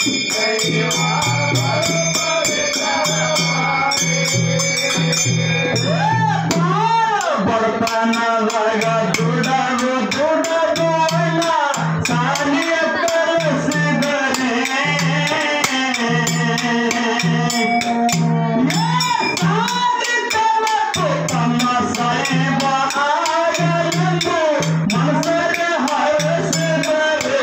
ಬಡತನದಾಗ ದುಡದು ದುಡದು ಅಣ್ಣ ಸಾಲಿಯ ಕರೆಸಿದರೆ ತಮ್ಮ ಸಾಯಿಬ ಆಗಲೆಂದು ಮನಸ್ಸರೆ ಹರಸಿದರೆ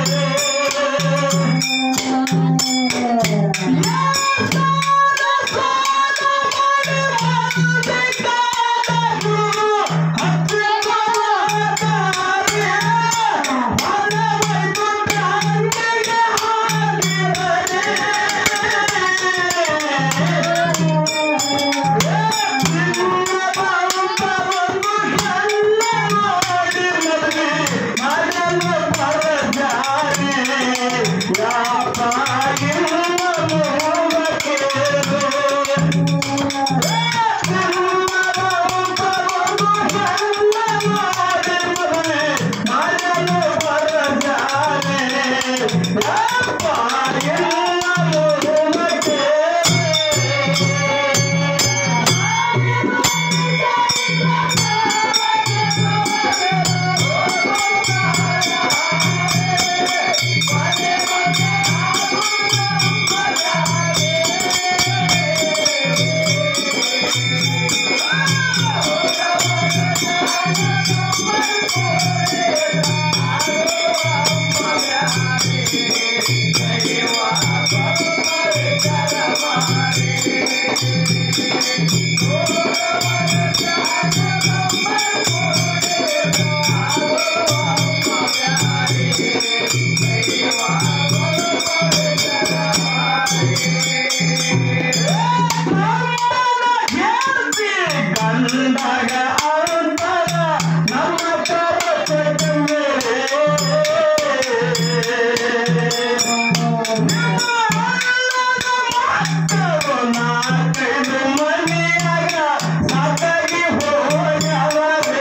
ಗಂಡಗ ಅಂತರ ನಮ್ಮ ನಾಲ್ಕೈದು ಮನೆಯಾಗ ಸಾಕಾಗಿ ಹೋಗ್ಯಾವರೆ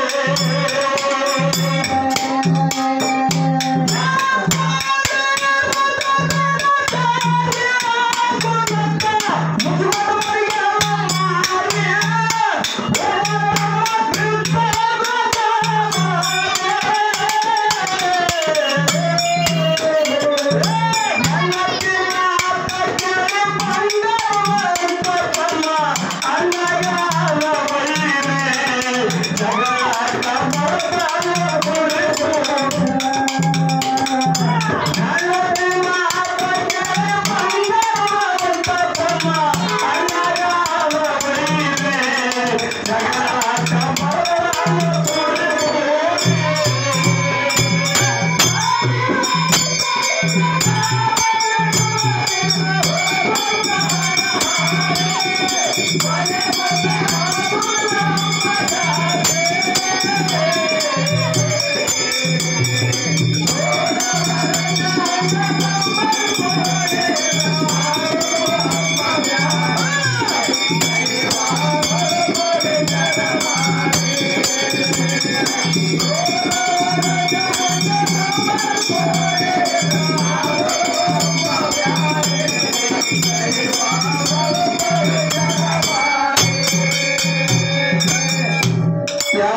ಯಾವ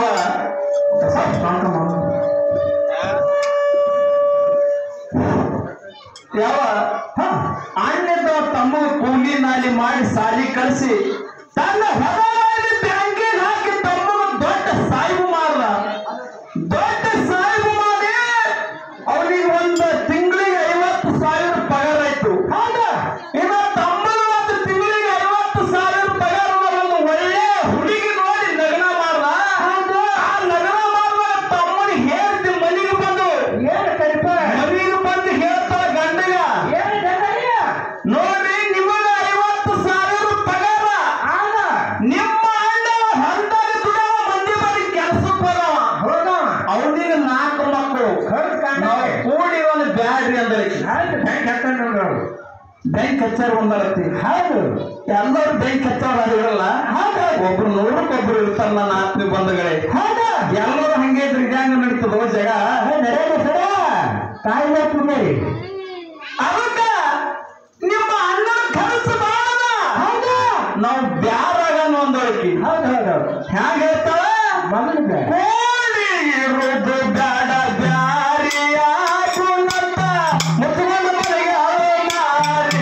ಯಾವ ಹ, ಅಣ್ಣದ ತಮ್ಮ ಕೂಲಿ ನಾಲಿ ಮಾಡಿ ಸಾಲಿ ಕಳಿಸಿ ತನ್ನ ಹೊರಗೆ ಬ್ಯಾಂಕಿಗೆ ಹಾಕಿ ತಮ್ಮ ದೊಡ್ಡ ಸಾಯಿಬು ಮಾಡ್ದ ದೊಡ್ಡ ಸಾಯಿಬು ಮಾಡಿ ಅವನಿಗೆ ಒಂದು ತಿಂಗಳಿಗೆ ಐವತ್ತು ಸಾವಿರ ಪಗಾರ ಆಯ್ತು ಹೌದ ಇನ್ನ ತಮ್ಮನ ಒಂದು ತಿಂಗಳಿಗೆ ಐವತ್ತು ಸಾವಿರ ಪಗಾರ ಒಂದು ಒಳ್ಳೆ ಹುಡುಗಿ ನೋಡಿ ನಗನ ಮಾಡ್ದ ಹೌದು ಆ ನಗನ ಮಾಡುವಾಗ ತಮ್ಮನ ಹೇಳ್ತಿ ಮನೆಗೆ ಬಂದು ಏನು ಕಡಿಪ ಮನೆಗೆ ಬಂದು ಹೇಳ್ತಾರ ಗಂಡಗ ಏನು ಗಂಡಗ ನೋಡ್ರಿ ನಿಮಗ ಐವತ್ತು ಸಾವಿರ ಪಗಾರ ಆಗ ನಿಮ್ಮ ಅಣ್ಣ ಹೊಂದಾಗ ದುಡಿಯೋ ಮಂದಿ ಬರೀ ಕೆಲ್ಸಕ್ಕೆ ಹೋದವ ಹೋದವ ಅವನಿಗೆ ನಾಲ್ಕು ಮಕ್ಕಳು ನಾವು ಕೂಡಿ ಒಂದು ಬ್ಯಾಡ್ರಿ ಅಂದ್ರೆ ಬ್ಯಾಂಕ್ ಹಚ್ಚಾರ ಬ್ಯಾಂಕ್ ಹಚ್ಚಾರ ಒಂದರತಿ ಹೌದು ಎಲ್ಲರೂ ಬ್ಯಾಂಕ್ ಹಚ್ಚಾರ ಇರಲ್ಲ ಹೌದು ಒಬ್ರು ನೂರಕ್ಕೊಬ್ರು ಇರ್ತಾರ ನನ್ನ ಆತ್ಮೀಯ ಬಂಧುಗಳೇ ಹೌದ ಎಲ್ಲರೂ ಹಂಗೆ ಇದ್ರೆ ಇದಂಗ ನಡೀತದ ಜಗ ನಡೆಯಲ್ಲ ಸರ ತಾಯಿಲ್ಲ ಪುಣ್ಯರಿ ಅದಕ್ಕ ಹ್ಯಾಂಗ ಹೇಳ್ತಾಳ ಮಗನಿಗೆ ಕೋಳಿ ಇರುವುದು ಬೇಡ ಬ್ಯಾರಿಯಾಗುಣಂತ ಮುತ್ತುಗೊಂಡ ಮನೆಗೆ ಅಳು ಮಾರಿ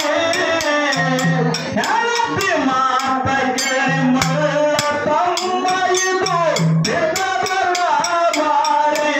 ಹೆಂಡತಿ ಮಾತ ಕೇಳಿ ಮಲ್ಲ ತಮ್ಮ ಇದು ಬಿದ್ದದರ ಮಾರಿ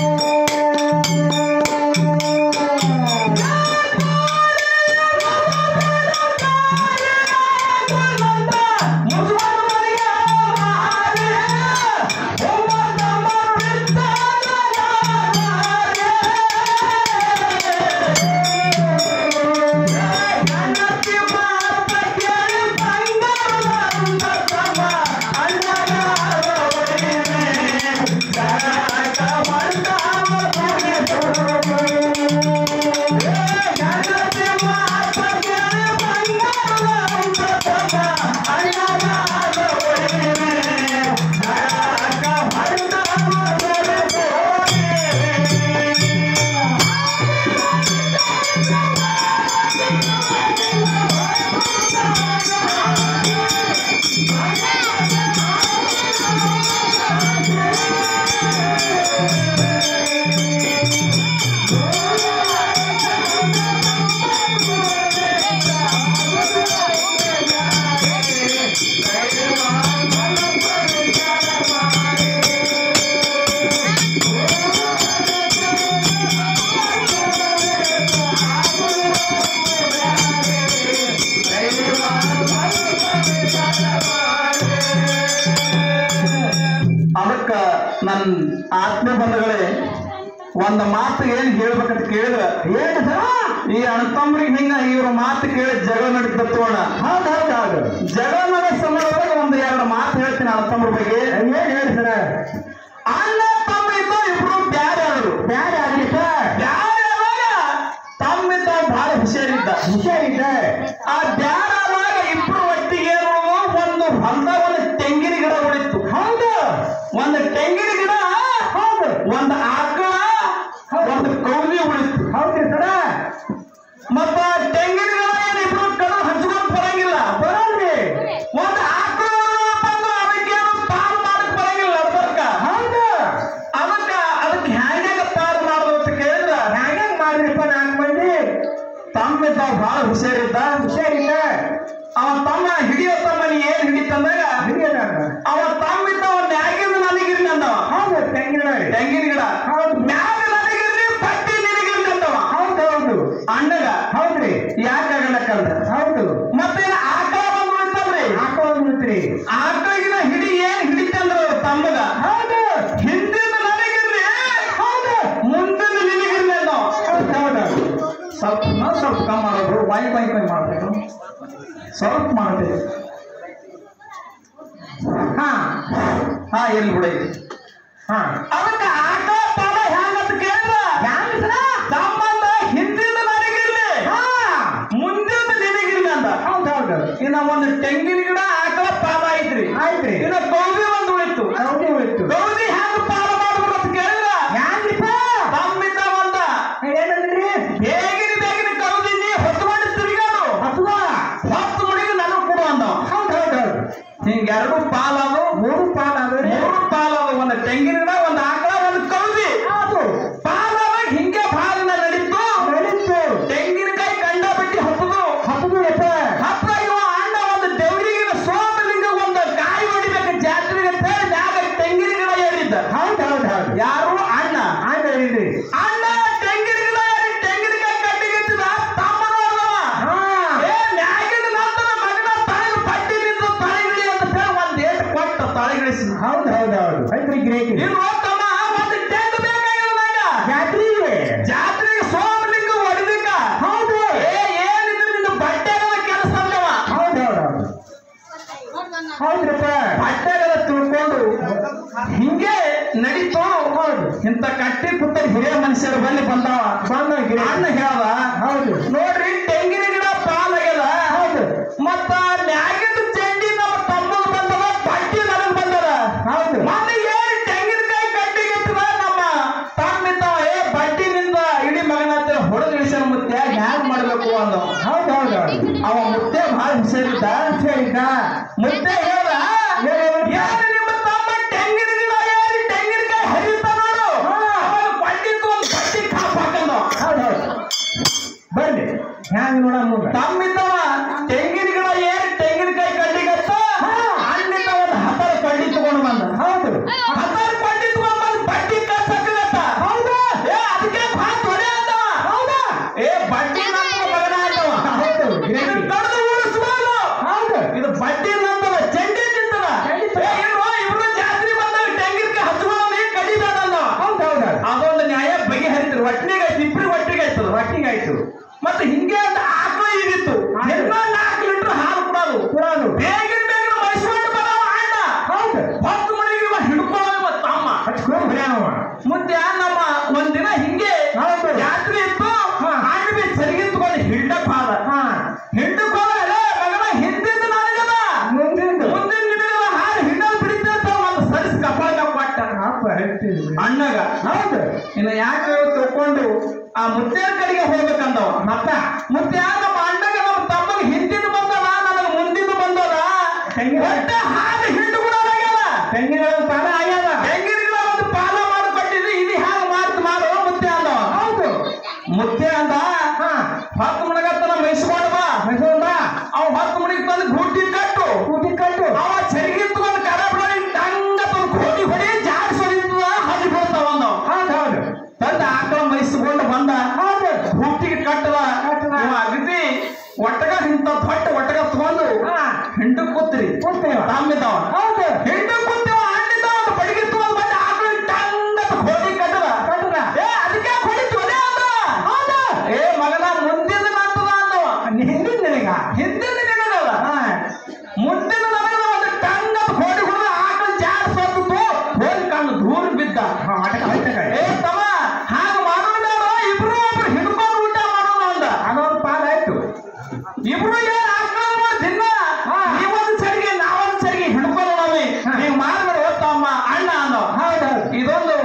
ಅದಕ್ಕ ನನ್ನ ಆತ್ಮ ಬಂಧಗಳೇ ಒಂದು ಮಾತು ಏನ್ ಹೇಳ್ಬೇಕಂತ ಕೇಳಿದ್ರ ಏನು ಸರ ಈ ಅಣ್ಣತಮ್ಮರಿಗೆ ಹಿಂಗ ಇವ್ರ ಮಾತು ಕೇಳಿ ಜಗಳ ನಡೀತೋಣ ಹೌದು ಹೌದು ಹೌದು ಜಗಳ ಮಾಡೋ ಸಮಯದೊಳಗೆ ಒಂದು ಎರಡು ಮಾತು ಹೇಳ್ತೀನಿ ಅಣ್ಣತಮ್ಮರ ಬಗ್ಗೆ ಏನ್ ಹೇಳಿ ಸರ ಅಣ್ಣ ತಮ್ಮ ಇದ್ದ ಇಬ್ರು ಬ್ಯಾರೆ ಆದ್ರು ಬ್ಯಾಡ ಆಗ್ಲಿ ಸರ್ ಬ್ಯಾರೆ ಆದಾಗ ತಮ್ಮಿದ್ದ ಬಹಳ ಹುಷಾರಿದ್ದ ಹುಷಾರಿದೆ ಆ ಬ್ಯಾರೆ ಆದಾಗ ಇಬ್ರು ಒಟ್ಟಿಗೆ ಏನುವುದು ಒಂದು ಹೊಲದ ಒಂದು ತೆಂಗಿನ ಗಿಡ ಉಳಿತು ಹೌದು ಒಂದು ತೆಂಗಿನ ಗಿಡ ಹೌದು ಒಂದು ಆಕಳ ಒಂದು ಕೌಲಿ ಉಳಿತು ಹೌದ್ರಿ ಸರ ಮತ್ತ ತೆಂಗಿನ ಗಿಡ ಏನ್ ಇಬ್ರು ಕಡು ಹಂಚ್ಕೊಂಡ್ ಬರಂಗಿಲ್ಲ ಬರಲ್ರಿ ಒಂದು ಆಕಳ ಬಂದು ಅದಕ್ಕೇನು ಪಾಲು ಮಾಡಕ್ ಬರಂಗಿಲ್ಲ ಅದಕ್ಕ ಹೌದು ಅದಕ್ಕ ಅದಕ್ಕೆ ಹ್ಯಾಂಗ ಪಾಲು ಮಾಡೋದು ಅಂತ ಕೇಳಿದ್ರ ಹ್ಯಾಂಗ ಮಾಡ್ರಿಪ್ಪ ನಾಲ್ಕು ಮಂದಿ ತಮ್ಮಿದ್ದ ಬಹಳ ಹುಷಾರಿದ್ದ ಹುಷಾರಿಲ್ಲ ಅವ ತಮ್ಮ ಹಿಡಿಯೋ ತಮ್ಮನ ಏನ್ ಹಿಡಿತಂದಾಗ ಹಿರಿಯದ ಅವ ತಮ್ಮಿದ್ದ ಒಂದ್ ಮ್ಯಾಗಿಂದ ನನಗಿರ್ಲಿ ಅಂದವ ಹೌದು ತೆಂಗಿನ ತೆಂಗಿನ ಗಿಡ ಹೌದು ಮ್ಯಾಗ ನನಗಿರ್ಲಿ ಪಟ್ಟಿ ನಿನಗಿರ್ಲಿ ಅಂದವ ಹೌದು ಹೌದು ಅಣ್ಣಗ ಹೌದ್ರಿ ಯಾಕಾಗಲ್ಲಕ್ಕಂದ್ರ ಹೌದು ಮತ್ತೆ ಆಕಳ ಬಂದು ಉಳಿತಲ್ರಿ ಹಾಕೋದು ಬಿಡ್ತ್ರಿ ಆಕಳಿಗಿನ ಹಿಡಿ ಏನ್ ಹಿಡಿತಂದ್ರ ತಮ್ಮಗ ಹೌದು ಹಿಂದಿನ ನನಗಿರ್ಲಿ ಹೌದು ಮುಂದಿನ ನಿನಗಿರ್ಲಿ ಅಂದವ ಹೌದು ಹೌದು ಸ್ವಲ್ಪ ನಾ ಸ್ವಲ್ಪ ಕಮ್ಮಿ ಮಾಡೋದು ಬಾಯಿ ಬಾಯಿ ಬಾಯಿ ಮಾಡ್ಬೇಕು ಸ್ವಲ್ಪ ಮಾಡ್ಬೇಕು ಹಾ ಹಾ ಎಲ್ಲಿ ಬಿಡ ಹಾ ಅದಕ್ಕ ಆಟ ಪಾಲ ಹ್ಯಾಂಗಂತ ಕೇಳಿದ್ರ ಹ್ಯಾಂಗ ಸರ ಸಂಬಂಧ ಹಿಂದಿನ ನನಗಿರ್ಲಿ ಹಾ ಮುಂದಿನ ನಿನಗಿರ್ಲಿ ಅಂತ ಹೌದು ಹೌದು ಇನ್ನ ಒಂದು ತೆಂಗಿನ ಗಿಡ ಆಕಳ ಪಾಲ ಐತ್ರಿ ಆಯ್ತ್ರಿ ಇನ್ನ ಕೌದಿ ಒಂದು ಉಳಿತು ಹೌದು ಹೋಯ್ತು ಕೌದಿ ಹ್ಯಾಂಗ ಪಾಲ ಮಾಡ್ಬೇಕು ಅಂತ ಕೇಳಿದ್ರ ಹ್ಯಾಂಗ್ರಿಪ್ಪ ತಮ್ಮಿದ್ದ ಒಂದ ಏನಂದ್ರಿ ಬೇಗಿನ ಬೇಗಿನ ಕೌದಿ ನೀ ಹೊತ್ಕೊಂಡು ತಿರುಗಾಡು ಹಸುವ ಹತ್ತು ಮಣಿಗೆ ನನಗೆ ಕೊಡು ಅಂದ ಹೌದು ಹೌದು ಹೌದು ಹಿಂಗ ಎರಡು ಪಾಲದು ಮೂರು ಪಾಲ್ ಆದ್ರಿ ಮೂರು ಪಾಲದು ಒಂದು ತೆಂಗಿನ ಗಿಡ ಒಂದು ಆಕಳ ಒಂದು ಕೌದಿ ಹೌದು ಪಾಲದಾಗ ಹಿಂಗೆ ಪಾಲಿನ ನಡೀತು ನಡೀತು ತೆಂಗಿನಕಾಯಿ ಗಂಡ ಬಿಟ್ಟು ಹತ್ತದು ಹಸುವಿನಪ್ಪ ಹತ್ತ ಇವ ಅಣ್ಣ ಒಂದು ದೇವರಿಗೆ ಸೋಮಲಿಂಗ ಒಂದು ಕಾಯಿ ಹೊಡಿಬೇಕು ಜಾತ್ರೆಗೆ ಅಂತ ಹೇಳಿ ಮ್ಯಾಗ ತೆಂಗಿನ ಗಿಡ ಏರಿದ್ದ ಹೌದು ಹೌದು ಹೌದು ಯಾರು ಅಣ್ಣ ಆಯ್ತು ಹೇಳಿದ್ರಿ ಅಣ್ಣ ತೆಂಗಿನ ಗಿಡ ಏರಿ ತೆಂಗಿನಕಾಯಿ ಕಟ್ಟಿಗಿಟ್ಟಿದ ತಮ್ಮ ನೋಡ್ದವ ಹಾ ಏ ಮ್ಯಾಗಿನ ನಂತರ ಮಗನ ತಲೆಗೆ ಪಟ್ಟಿನಿಂದ ತಲೆಗಿಳಿ ಅಂತ ಹೇಳಿ ಒಂದ್ ಏಟ್ ಕೊಟ್ಟ ತಲೆಗಿಳಿಸಿ ಹೌದು ಹೌದು ಹೌದು ಐತ್ರಿ ಗಿರೇಕಿ ಇನ್ನು ತಮ್ಮ ಒಂದು ಟೆಂಟ್ ಬೇಕಾಗಿಲ್ಲ ನಂಗ ಜಾತ್ರಿ ಜಾತ್ರೆಗೆ ಸೋಮಲಿಂಗ ಹೊಡಿಲಿಕ್ಕ ಹೌದು ಏ ಏನಿದ್ರೆ ನಿನ್ನ ಬಟ್ಟೆಗಳ ಕೆಲಸ ಅಲ್ಲವ ಹೌದು ಹೌದು ಹೌದು ಹೌದ್ರಪ್ಪ ಬಟ್ಟೆಗಳ ತಿಳ್ಕೊಂಡು ಹಿಂಗೆ ನಡೀತು ಹೌದು ಇಂತ ಕಟ್ಟಿ ಪುತ್ತ ಹಿರಿಯ ಮನುಷ್ಯರು ಬಲ್ಲಿ ಬಂದವ ಬಂದ ಗಿಡ ಅಣ್ಣ ಹೇಳ್ದ ಹೌದು ನೋಡ್ರಿ ತೆಂಗಿನ ಗಿಡ ಪಾಲಾಗ್ಯದ ಹೌದು ಮತ್ತ ಮ್ಯಾಗಿನ ಚೆಂಡಿ ನಮ್ಮ ತಮ್ಮಗ ಬಂದದ ಬಟ್ಟಿ ನನಗ್ ಬಂದದ ಹೌದು ಮೊನ್ನೆ ಏನ್ ತೆಂಗಿನಕಾಯಿ ಕಟ್ಟಿಗಿತ್ತದ ನಮ್ಮ ತಮ್ಮಿದ್ದ ಏ ಬಟ್ಟಿನಿಂದ ಇಡೀ ಮಗನಂತ ಹೊಡೆದು ಇಳಿಸನ ಮುತ್ಯ ಹ್ಯಾಂಗ್ ಮಾಡ್ಬೇಕು ಅಂದ ಹೌದು ಹೌದು ಹೌದು ಅವ ಮುತ್ತೆ ಭಾಳ ಹುಷಾರಿದ್ದ ಸರಿದಾ ಮುತ್ತೆ ಹೇಳ್ದ ಏನ್ ಹೇಳ್ದ? "ಏ, ಹ್ಯಾಂಗ ನೋಡ ಮುಂದ ತಮ್ಮಿದ್ದವ ತೆಂಗಿನ ಗಿಡ ಏನ್ ತೆಂಗಿನಕಾಯಿ ಕಡ್ಡಿಗತ್ತ ಅಣ್ಣಿದ್ದ ಒಂದು ಹತ್ತಾರು ಕಡ್ಡಿ ತಗೊಂಡು ಬಂದ ಹೌದು ಹತ್ತಾರು ಕಡ್ಡಿ ತಗೊಂಡ್ ಬಂದ್ ಬಡ್ಡಿ ಕಟ್ಟಕತ್ತ ಹೌದಾ ಏ ಅದಕ್ಕೆ ಭಾಳ ತೊಡೆ ಅಂದವ ಹೌದಾ ಏ ಬಡ್ಡಿ ನಂತವ ಮಗನ ಅಂದವ ಹೌದು ಇದನ್ನ ಗಿರಾಕಿ ಕಡ್ದು ಉಳಿಸ್ಬಾರ್ದು ಹೌದು ಇದು ಬಡ್ಡಿ ನಂತವ ಚಂಡಿ ತಿಂತದ ಚಂಡಿ ಏ ಇಲ್ವೋ ಇಬ್ರು ಜಾತ್ರೆ ಬಂದಾಗ ತೆಂಗಿನಕಾಯಿ ಹಚ್ಕೊಳ್ಳೋದು ಕಡಿಬೇಡ ಅಂದವ ಹೌದು ಹೌದು ಅದೊಂದು ನ್ಯಾಯ ಬಗೆಹರಿದ್ರು ಒಟ್ಟಿಗೆ ಆಯ್ತು ಇಬ್ರು ಒಟ್ಟಿಗೆ ಆಯ್ತದ ಒಟ್ಟಿಗೆ ಆಯ್ತು ಮತ್ತೆ ಹಿಂಗೆ ಅಂತ ಆಕಳ ಇದಿತ್ತು ದಿನ ನಾಲ್ಕು ಲೀಟರ್ ಹಾಲು ಕೊಡೋದು ಕೊಡೋದು ಬೇಗಿನ ಬೇಗಿನ ಮೈಸೂರು ಬರೋವ ಅಣ್ಣ ಹೌದು ಹತ್ತು ಮನೆಗೆ ಇವ ಹಿಡ್ಕೊಳ್ಳೋವ ತಮ್ಮ ಹಚ್ಕೊಂಡು ಬಿಡ್ಯಾನವ ಮುಂದೆ ನಮ್ಮ ಒಂದಿನ ಹಿಂಗೆ ಹೌದು. ಜಾತ್ರೆ ಇತ್ತು ಹಾ. ಅಣ್ಣ ಬಿ ಸರಿಗೆ ತಗೊಂಡು ಹಿಡ್ಡಕ್ ಹಾದ ಹಾ ಹಿಡ್ಡಕ್ ಹೋಗಲ್ಲ ಮಗನ ಹಿಂದಿಂದ ನನಗದ ಮುಂದಿಂದ ಮುಂದಿನ ನಿಮಗೆಲ್ಲ ಹಾಲು ಹಿಡ್ಡಲ್ ಬಿಡಿತ ಒಂದು ಸರಿಸ್ ಕಪಾಳ ಕೊಟ್ಟ ಅಪ್ಪ ಹೇಳ್ತಿದ್ವಿ ಅಣ್ಣಗ ಹೌದು ಇನ್ನು ಯಾಕೆ ತಿಳ್ಕೊಂಡು ಆ ಮುತ್ಯಾರ ಕಡೆಗೆ ಹೋಗ್ಬೇಕಂದವ ಮತ್ತ ಮುತ್ಯಾರ ನಮ್ಮ ಅಣ್ಣಗ ನಮ್ಮ ತಮ್ಮಗೆ ಹಿಂದಿನ ಬಂದದ ನನಗೆ ಮುಂದಿನ ಬಂದದ ತೆಂಗಿನ ಒಟ್ಟ ಹಾಲು ಹಿಂಡು ಕೂಡ ಆಗ್ಯಾವ ತೆಂಗಿನ ತಾನ ಆಗ್ಯದ ತೆಂಗಿನ ಗಿಡ ಒಂದು ಪಾಲ ಮಾಡಿಕೊಟ್ಟಿದ್ರಿ ಇದು ಹ್ಯಾಂಗ ಮಾಡ್ತು ಮಾಡು ಮುತ್ಯ ಅಂದವ ಹೌದು ಮುತ್ಯ ಅಂದ ಹಾ ಹತ್ತು ಮಣಗತ್ತನ ಮೈಸ್ಕೊಂಡು ಬಾ ಮೈಸೂರ ಅವ ಹತ್ತು ಮಣಿಗೆ ತಂದು ಗುಡ್ಡಿ ಕಟ್ಟು ಕೂಟಿ ಕಟ್ಟು ಅವ ಚರಿಗೆ ತಗೊಂಡು ಕರ ಬಿಡೋಡಿ ಟಂಗ ತಂದು ಕೋಟಿ ಹೊಡಿ ಜಾಡ್ ಸೊಡಿತದ ಹದಿ ಬೀಳ್ತಾವ ಅಂದವ ಹೌದು ಹೌದು ತಂದ ಆಕಳ ಮೈಸ್ಕೊಂಡು ಬಂದ ಹೌದು ಹುಟ್ಟಿಗೆ ಕಟ್ಟದ ಕಟ್ಟದ. ಇವ ಅಗದಿ ಒಟ್ಟಗ ಇಂತ ದೊಡ್ಡ ಒಟ್ಟಗ ತಗೊಂಡು ಹಾ ಹಿಂಡು ಕೂತ್ರಿ ಕೂತೇವ ತಾಮಿದ್ದವ ಹೌದು ಹಿಂಡು ಕೂತೇವ ಅಂಡಿದ್ದವ ಒಂದು ಬಡಿಗೆ ತಗೊಂಡ್ ಬಂದ ಆಕಳ ಟಂಗ ಕೋಟಿ ಕಟ್ಟದ ಕಟ್ಟದ ಏ ಅದಕ್ಕೆ ಹೊಡಿತು ಅದೇ ಅಂದವ ಹೌದು ಏ ಮಗನ ಮುಂದಿನ ನಂತದ ಅಂದವ ಹಿಂದಿನ ನಿನಗ ಹಿಂದಿನ ನಿನಗಲ್ಲ ಹಾ ಮುಂದಿನ ನನಗದ ಒಂದು ಟಂಗ ಕೋಡಿ ಹೊಡೆದ ಆಕಳ ಜಾಡ್ ಸೊತ್ತು ಹೋಗಿ ಕಣ್ಣು ದೂರ ಬಿದ್ದ ಹಾ ಆಟಕ ಆಯ್ತಕ ಏ ತಮ್ಮ ಹಾಗ ಮಾಡೋಣ ಇಬ್ರು ಒಬ್ರು ಹಿಡ್ಕೊಂಡು ಊಟ ಮಾಡೋಣ ಅಂದ ಅದೊಂದು ಪಾಲ್ ಆಯ್ತು ಇಬ್ರು ಏನ್ ಆಕಳ ಮಾಡಿ ದಿನ ಹಾ. ನೀವೊಂದು ಸರಿಗೆ ನಾವೊಂದು ಸರಿಗೆ ಹಿಡ್ಕೊಳ್ಳೋಣವಿ ಹಾ. ನೀವು ಮಾಡ್ಬೇಡ ತಮ್ಮ ಅಣ್ಣ ಅಂದ ಹೌದು ಹೌದು ಇದೊಂದು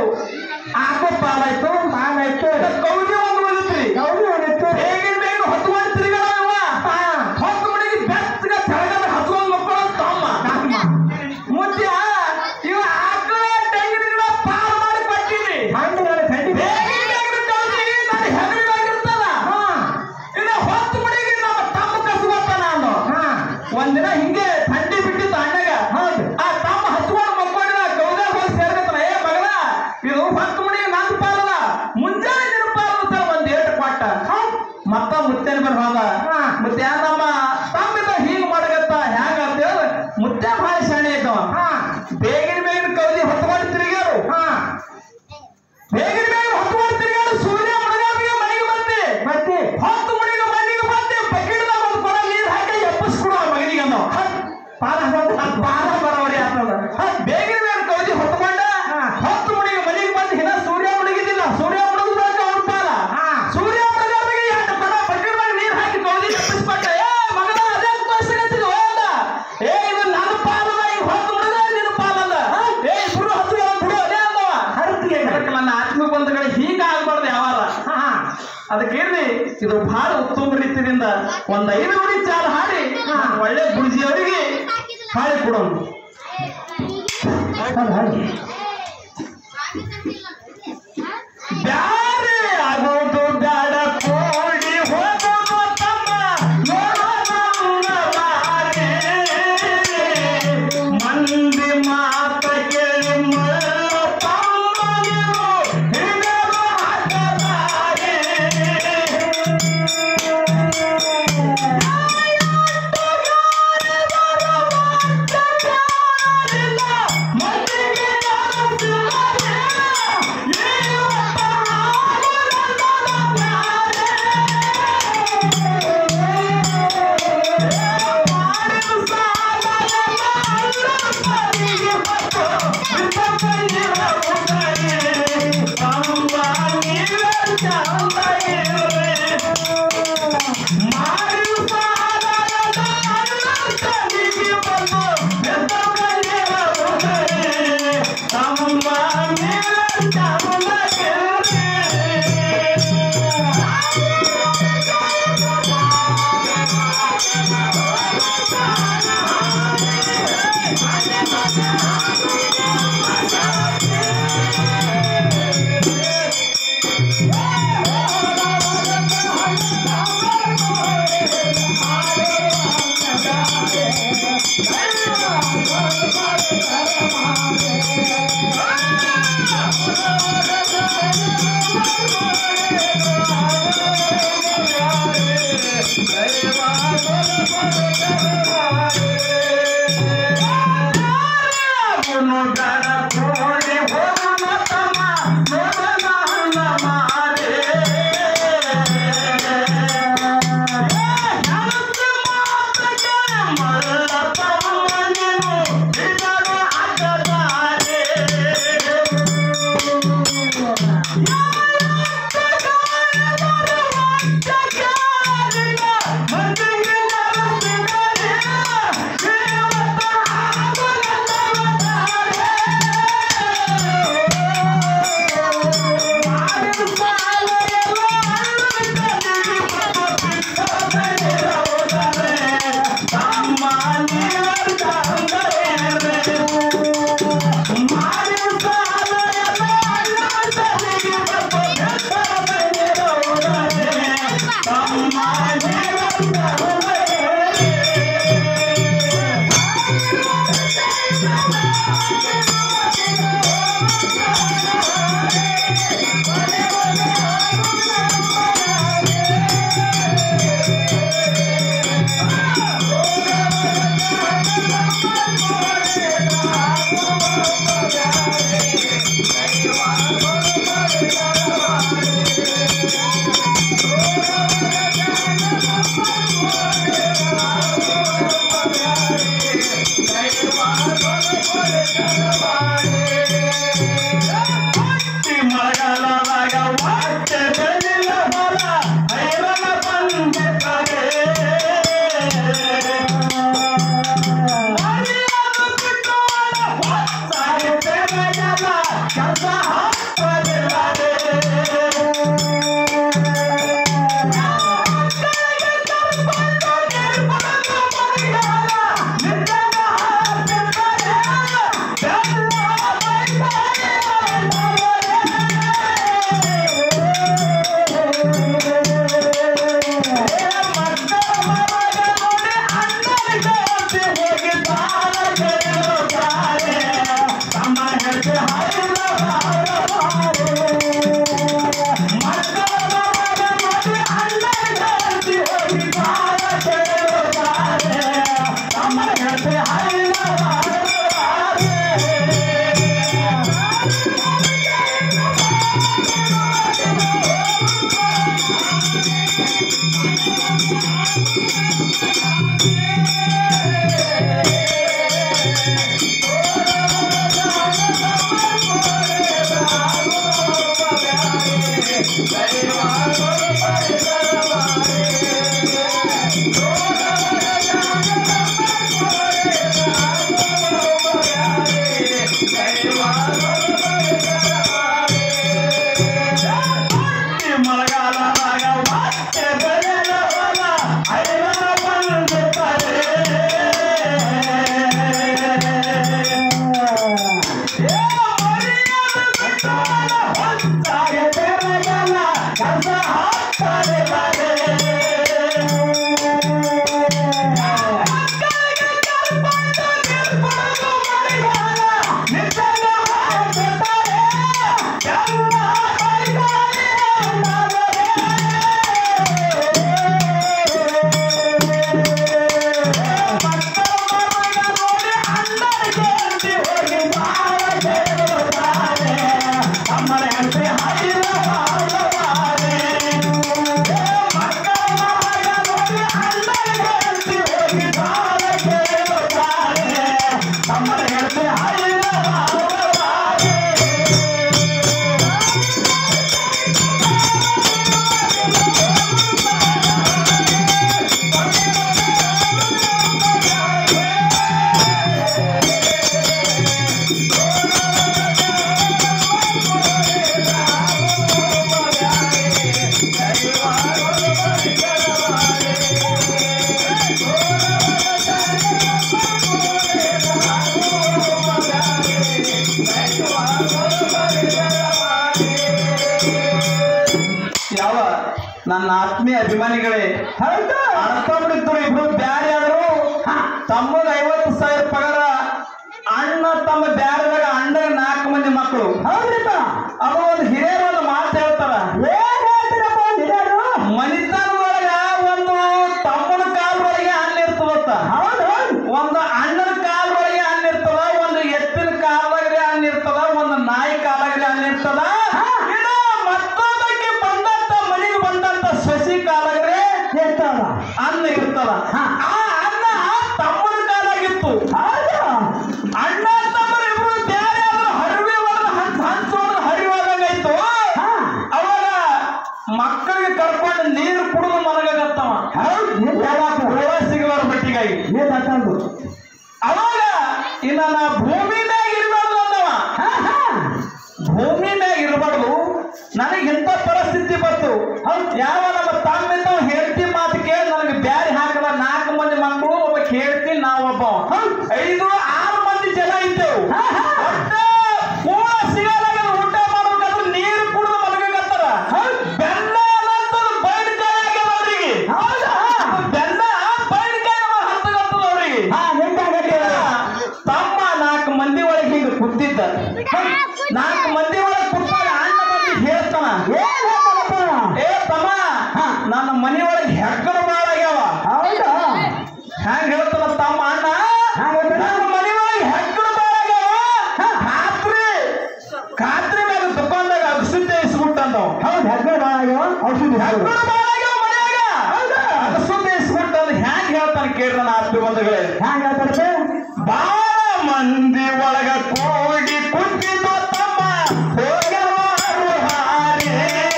ಆಕಳ ಪಾಲಾಯ್ತು ಪಾಲ್ ಆಯ್ತು ಕೌದಿ ಒಂದು ಉಳಿದ್ರಿ ಯಾವುದು ಉಳಿತು ಹೇಗಿನ ಬೇಗ ಹೊತ್ಕೊಂಡು ತಿರುಗಾಡವ ಹಾ ಹೊತ್ತು ಮನೆಗೆ ಬೆಚ್ಚಗ ತೆಳಗದ ಹತ್ಕೊಂಡು ಮಕ್ಕಳು ತಮ್ಮ ನಮ್ಮ ಮುಂದೆ ಇವ ಆಕಳ ತೆಂಗಿನ ಗಿಡ ಪಾಲ್ ಮಾಡಿ ಕೊಟ್ಟಿರಿ ಹಣ್ಣುಗಳ ಥಂಡಿ ಬೇಗಿನ ಬೇಗ ಕೌದಿ ನನ್ನ ಹೆಗಲಿಗಾಗಿರ್ತದ ಹಾ ಇನ್ನು ಹೊತ್ತು ಮನೆಗೆ ನಮ್ಮ ತಮ್ಮ ಕಸುವತ್ತಾನ ಅಂದ ಹಾ ಒಂದಿನ ಹಿಂಗೆ ಥಂಡಿ ಬಿಟ್ಟಿತ್ತು ಅಣ್ಣಗ ಹೌದು ಆ ತಮ್ಮ ಹಚ್ಕೊಂಡು ಮಕ್ಕೊಂಡಿದ ಕೌದಾಗ ಹೋಗಿ ಸೇರ್ಕತ್ತನ ಏ ಮಗನ ಇದು ಹೊತ್ತು ಮನೆಗೆ ನಂದು ಪಾಲದ ಮುಂಜಾನೆ ನಿನ್ನ ಪಾಲದ ಸರ್ ಒಂದ್ ಏಟ್ ಕೊಟ್ಟ ಮತ್ತ ಮುತ್ತೇನ ಬರ್ ಹೋದ ಹಾ. ಮುತ್ಯ ನಮ್ಮ ತಮ್ಮಿದ ಹೀಗ್ ಮಾಡಗತ್ತ ಹ್ಯಾಂಗ ಅಂತ ಹೇಳಿ ಮುತ್ಯ ಭಾಳ ಶಾಣೆ ಇದ್ದವ ಹಾ ಬೇಗಿನ ಬೇಗಿನ ಕೌದಿ ಹೊತ್ಕೊಂಡು ತಿರುಗಾರು ಹಾ ಬೇಗಿನ ಬೇಗಿನ ಹೊತ್ಕೊಂಡು ತಿರುಗಾರು ಸೂರ್ಯ ಮುಳುಗಾದಿಗೆ ಮನೆಗೆ ಬಂದೆ ಮತ್ತೆ ಹತ್ತು ಮಣಿಗೆ ಮನೆಗೆ ಬಂದೆ ಬಕೆಟ್ದಾಗ ಒಂದು ಕೊಡ ನೀರು ಹಾಕಿ ಎಪ್ಪಿಸ್ಕೊಡು ಆ ಮಗನಿಗೆ ಅನ್ನೋ ಪಾಲ ಹಾಕೋದು ಅದ್ ಬಾಳ ಬರೋರಿ ಆಗ್ತದ ಬೇಗಿನ ಬೇಗ ಕೌದಿ ಹೊತ್ಕೊಂಡ ಹಾ. ಹತ್ತು ಮಣಿಗೆ ಮನೆಗೆ ಬಂದು ಹಿನ ಸೂರ್ಯ ಮುಳುಗಿದ್ದಿಲ್ಲ ಸೂರ್ಯ ಮುಳುಗಿದ ಬಳಿಕ ಅವ್ನ ಪಾಲ ಹಾ. ಸೂರ್ಯ ಮುಳುಗಾದಿಗೆ ಎರಡು ಕೊಡ ಬಕೆಟ್ದಾಗ ನೀರು ಹಾಕಿ ಕೌದಿ ಎಪ್ಪಿಸ್ಕೊಟ್ಟ ಏ ಮಗನ ಅದೇ ತೋರಿಸಿಗತ್ತಿದ್ವು ಅಂದ ಏ ಇದು ನನ್ನ ಪಾಲದ ಈಗ ಹೊತ್ತು ಮುಳುಗ ನಿನ್ನ ಪಾಲದ ಏ ಇಬ್ರು ಹತ್ತು ಬಿಡು ಅದೇ ಅಂದವ ಹರತಿಗೆ ಅದಕ್ಕೆ ನನ್ನ ಆತ್ಮ ಬಂಧುಗಳು ಹೀಗ ಆಗ್ಬಾರ್ದು ಯಾವಾರ ಹಾ ಹಾ ಅದಕ್ಕೆ ಇರ್ಲಿ ಇದು ಬಹಳ ಉತ್ತಮ ರೀತಿಯಿಂದ ಒಂದ್ ಐದು ನುಡಿ ಚಾಲ ಹಾಡಿ ನಾನು ಒಳ್ಳೆ ಗುರುಜಿಯವರಿಗೆ ಹಾಡಿ ಕೊಡೋಣ ಹೌದು ಹೌದು ಬ್ಯಾರೆ ಆಗೋದು ಬ್ಯಾಡ ಕೋಡಿ ಹೋಗೋದು ತಮ್ಮ ನೋಡೋಣ ಬಾರೆ. ಮಂದಿ ಮಾತ ಕೇಳಿ ಮಳ್ಳ ತಮ್ಮನಿರು ಹಿಡಿದು ಹಾಕಲಾರೆ. ಯಾವ ನನ್ನ ಆತ್ಮೀಯ ಅಭಿಮಾನಿಗಳೇ ಹೌದು ಅರ್ಥಬಿಡಿದ್ರು ಇಬ್ರು ಬ್ಯಾರೆ ಆದ್ರು ತಮ್ಮದ ಐವತ್ತು ಸಾವಿರ ಪಗಾರ ಅಣ್ಣ ತಮ್ಮ ಬ್ಯಾರದಾಗ ಅಣ್ಣಗ ನಾಲ್ಕು ಮಂದಿ ಮಕ್ಕಳು ಹೌದ್ರಿಪ್ಪ ಅದು ಒಂದು ಹಿರಿಯರು ಒಂದು ಮಾತು ಹೇಳ್ತಾರ ಮನಿತನದೊಳಗ ಒಂದು ಇರ್ತದ ಹಾ. ಆ ಅನ್ನ ತಮ್ಮನ ಕಾಲಾಗಿತ್ತು ಹೌದು ಅಣ್ಣ ತಮ್ಮರು ಇಬ್ರು ಬ್ಯಾರೆ ಆದ್ರು ಹರಿವೆ ಹೊಡೆದು ಹಂಚ ಹಂಚ ಹೊಡೆದು ಹರಿವಾದಂಗಾಯ್ತು ಹಾ ಅವಾಗ ಮಕ್ಕಳಿಗೆ ಕರ್ಕೊಂಡು ನೀರು ಕುಡಿದು ಮಲಗತ್ತವ ಹೌದು ನೀನ್ ಯಾವಾಗ ಹುಳ ಸಿಗಲಾರ ಬಟ್ಟಿಗಾಗಿ ನೀನ್ ತಕ್ಕಂದು ಅವಾಗ ಇನ್ನ ನಾ ಭೂಮಿ ಮ್ಯಾಗ ಇರಬಾರ್ದು ಅಂದವ ಹಾ ಹಾ ಭೂಮಿ ಮ್ಯಾಗ ಇರಬಾರ್ದು ನನಗೆ ಇಂಥ ಪರಿಸ್ಥಿತಿ ಬಂತು ಹೌದ್ ಯಾವ ನಮ್ಮ ತಮ್ಮಿಂದ ಹೇಳ್ತಿ ಮಾತು ಕೇಳಿ ನನಗೆ ಬ್ಯಾರಿ ಹಾಕದ ನಾಲ್ಕು ಮಂದಿ ಮಕ್ಕಳು ಒಬ್ಬ ಕೇಳ್ತೀನಿ ನಾವೊಬ್ಬ ಹೌದ್. ಐದು ಆರು ಮಂದಿ ಜನ ಇದ್ದೆವು ಹಾ, ಹಾ. ಒಟ್ಟ ಕೂಳ ಸಿಗಲಾಗ ಊಟ ಮಾಡ್ಬೇಕಾದ್ರೆ ನೀರು ಕುಡಿದು ಮಲಗತ್ತಾರ ಬೆನ್ನ ಅನ್ನೋದು ಬೈಡ್ಕಾಯಿ ಆಗ್ಯದ ಅವ್ರಿಗೆ ಹೌದಾ ಬೆನ್ನ ಬೈಡ್ಕಾಯಿ ನಮ್ಮ ಹತ್ತಗತ್ತದ ಅವ್ರಿಗೆ ಹಾ ನಿಂತಾಗತ್ತೆ ತಮ್ಮ ನಾಲ್ಕು ಮಂದಿ ಒಳಗೆ ಹಿಂಗ ಕುಂತಿದ್ದ ನಾಲ್ಕು ಮಂದಿ ಒಳಗೆ ಕುಂತಾಗ ಅಣ್ಣ ಮಂದಿ ಹೇಳ್ತಾನ ಏನ್ ಹೇಳ್ತಾರಪ್ಪ ಏ ತಮ್ಮ ಹಾ. ನನ್ನ ಮನಿ ಒಳಗೆ ಹೆಗ್ಗಣ ಬಾಳ ಆಗ್ಯಾವ ಹೌದಾ ಹ್ಯಾಂಗ ಹೇಳ್ತಾನ ತಮ್ಮ ಅಣ್ಣ ಹ್ಯಾಂಗ್ ಹೇಳ್ತಾನ? ನನ್ನ ಮನಿ ಒಳಗೆ ಹೆಗ್ಗಣ ಬಾಳ ಆಗ್ಯಾವ ಖಾತ್ರಿ ಖಾತ್ರಿ ಮ್ಯಾಗ ದುಕಾನ್ದಾಗ ಔಷಧಿ ಇಸ್ಬಿಟ್ಟಂದವ್ ಹೌದು ಹೆಗ್ಗಡೆ ಭಾಳ ಆಗ್ಯಾವ ಔಷಧಿ ಹೌದು ಹೆಗ್ಗಣ ಬಾಳ ಆಗ್ಯಾವ ಮನ್ಯಾಗ ಔಷಧಿ ಇಸ್ಬಿಟ್ಟಂದ್ ಹ್ಯಾಂಗ ಹೇಳ್ತಾನ ಕೇಳ್ದ ನಾ ಅಪ್ಪಿ ಬಂಧುಗಳೇ ಹ್ಯಾಂಗ ಹೇಳ್ತಾರಪ್ಪ ಬಾಳ ಮಂದಿ ಒಳಗ ಕೂಡಿ ಕುಂತಿದ್ದ ತಮ್ಮ ಹೋಗವಾರು ಹಾರೆ.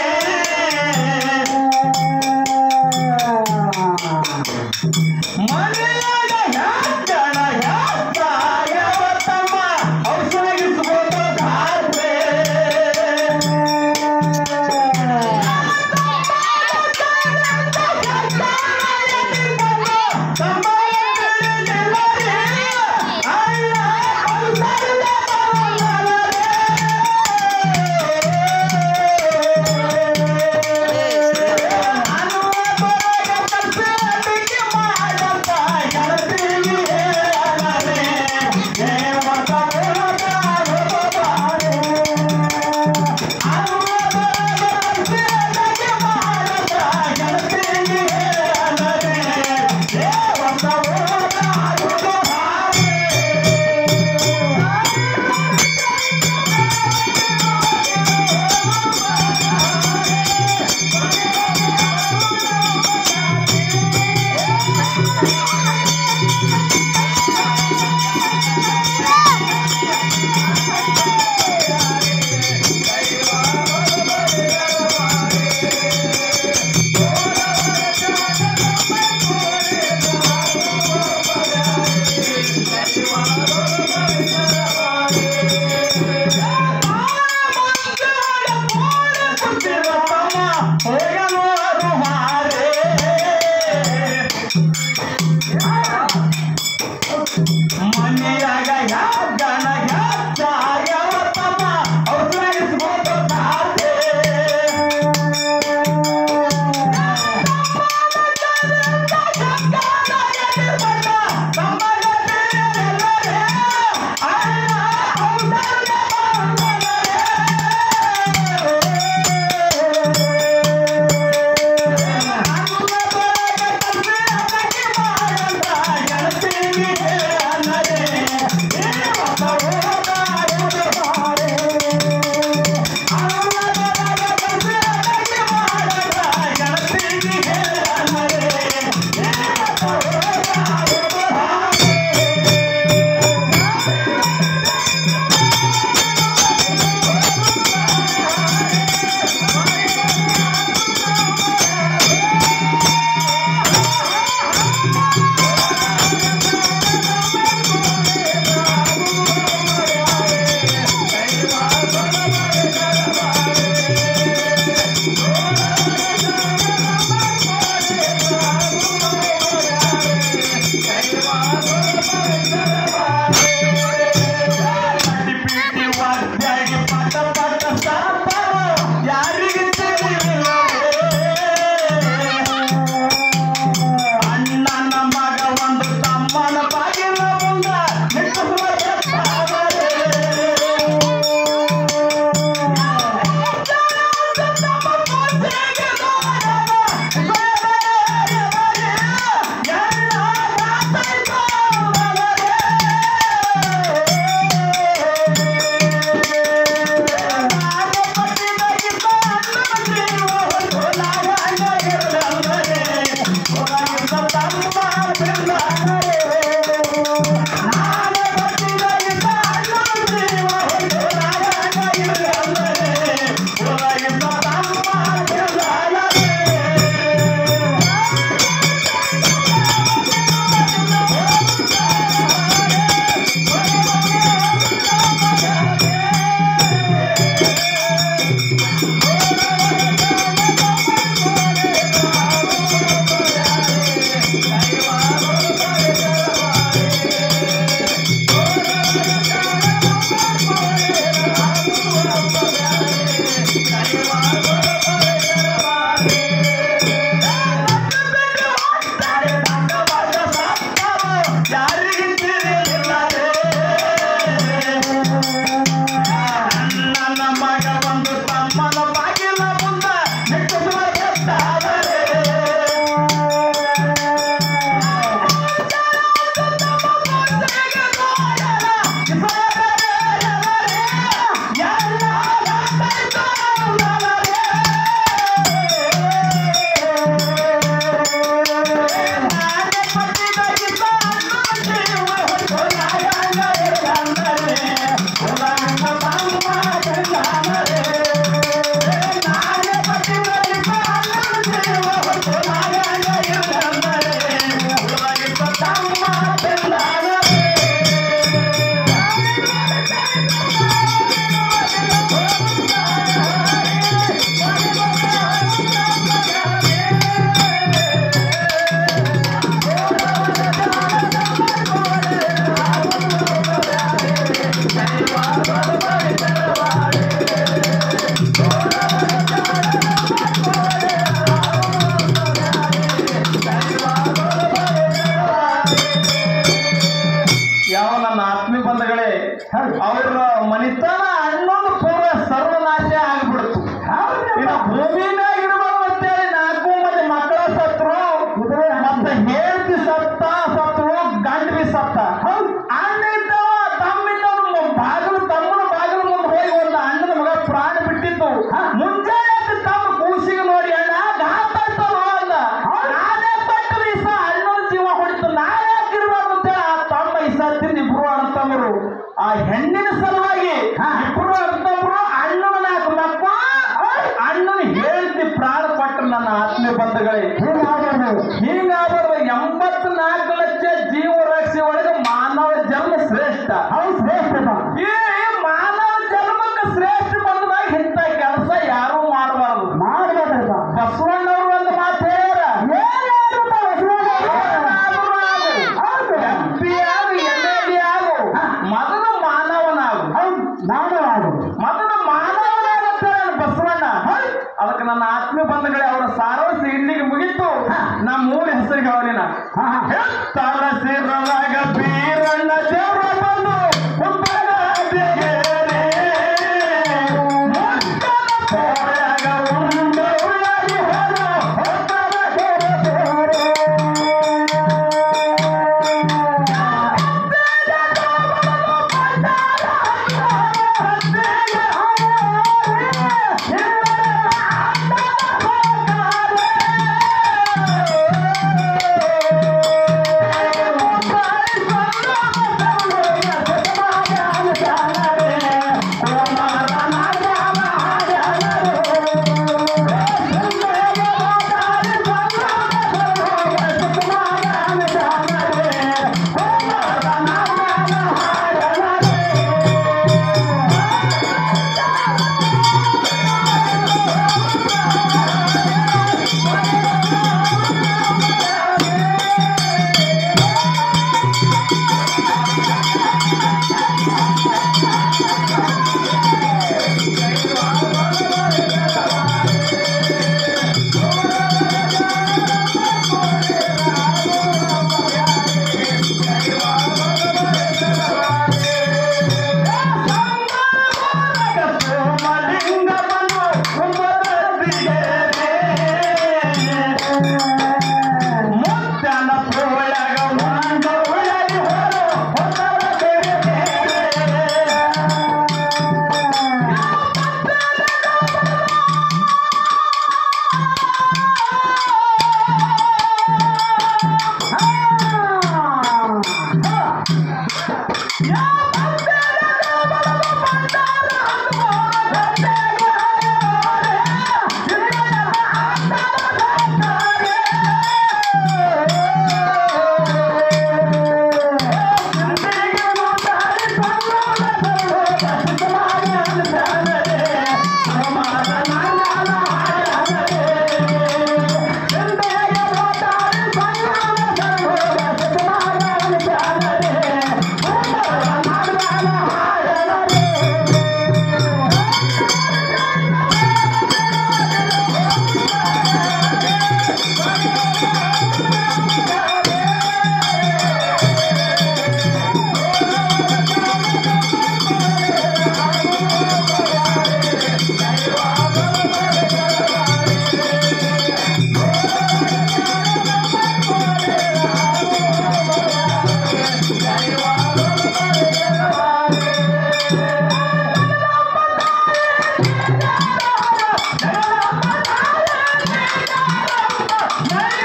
ಮನೆಯಾಗ ಹ್ಯಾಕಣ ಹ್ಯಾಕಾಗ್ಯವ ತಮ್ಮ ಔಷಧಿಸ್ಬೋದು ಖಾತ್ರಿ. ತಮ್ಮ ಎದುರಿಗೆಲ್ಲರಿ ಅಣ್ಣ ಔಷಧ ಅವ್ರ ಮನಿತನ ಅನ್ನೋದು ಪೂರ್ವ ಸರ್ವನಾಶ ಆಗ್ಬಿಡ್ತು ಇನ್ನು ಭೂಮಿ ಮ್ಯಾಗ ಇರ್ಬಾರ್ದು ಅಂತೇಳಿ ನಾಲ್ಕು ಮಂದಿ ಮಕ್ಕಳ ಸತ್ರು ಮತ್ತೆ ಹೇಳ್ತಿ ಸತ್ತ ಸತ್ರು ಗಂಡ ಬಿ ಸತ್ತ ಅಣ್ಣ ಇದ್ದವ ತಮ್ಮ ಇದ್ದವ ಬಾಗಿಲು ತಮ್ಮನ ಬಾಗಿಲು ಮುಂದೆ ಹೋಗಿ ಒಂದು ಅಣ್ಣನ ಮಗ ಪ್ರಾಣ ಬಿಟ್ಟಿತ್ತು ಮುಂಜಾನೆ ಎದ್ದು ತಮ್ಮ ಕೂಸಿಗೆ ನೋಡಿ ಅಣ್ಣ ಘಾತ ಆಯ್ತಲ್ಲ ಅಂದ ನಾನೇ ಪಟ್ಟ ದಿವಸ ಅಣ್ಣನ ಜೀವ ಹೊಡಿತು ನಾ ಯಾಕಿರ್ಬಾರ್ದು ಅಂತ ಆ ತಮ್ಮ ಇಸ ತಿಂದು ಇಬ್ರು ಅಣ್ತಮ್ಮರು ಆ ಹೆಣ್ಣಿನ ಸಲುವಾಗಿ ಇಬ್ರು ಅಣ್ತಮ್ಮರು ಅಣ್ಣನ ನಾಲ್ಕು ಮಕ್ಕಳು ಅಣ್ಣನ ಹೇಳ್ತಿ ಪ್ರಾಣ ಕೊಟ್ಟರು ನನ್ನ ಆತ್ಮೀಯ ಬಂಧುಗಳೇ ಹೀಗಾದರೂ ಎಂಬತ್ತು ನಾಲ್ಕು ಲಕ್ಷ ಜೀವ ರಕ್ಷೆ ಒಳಗೆ ಮಾನವ ಜನ್ಮ ಶ್ರೇಷ್ಠ ಈ ಮಾನವ ಜನ್ಮಕ್ಕೆ ಶ್ರೇಷ್ಠ ಬಂದಾಗ ಇಂಥ ಕೆಲಸ ಯಾರು ಮಾಡಬಾರದು ಬಸವಣ್ಣವರು ಒಂದು ಮಾತು ಹೇಳ್ಯಾರ MP ಆಗು, MLA ಆಗು, ಮೊದಲು ಮಾನವನಾಗು ಮೊದಲು ಮಾನವನಾಗುತ್ತಾರೆ ಬಸವಣ್ಣ ಅದಕ್ಕೆ ನನ್ನ ಆತ್ಮೀಯ ಬಂಧುಗಳೇ ಅವರ ಸಾರಾಂಶ ಇಲ್ಲಿಗೆ ಮುಗಿತು ನಮ್ಮ ಮೂಲ ಹೆಸರಿಗೆ ಅವನಿನ ಹೆತ್ತಲ ಸಿರಲಾಗ ಬೀರಣ್ಣ ದೇವ್ರ ಬಂದು ಹುಬ್ಬಗ ಬೆಗೆರೆ. ಮುತ್ತನ ಪೋಯಾಗ ಉಂಡ ಉಳ್ಳಾಗಿ ಹೊರ ಹೊತ್ತಲ ಕೆರೆ ಮುತ್ತನ ಪೋಳಗ ಉಂಡ ಉಳ್ಳಾಗಿ ಹೊರ ಹೊತ್ತಲ ಕೆರೆ Hey!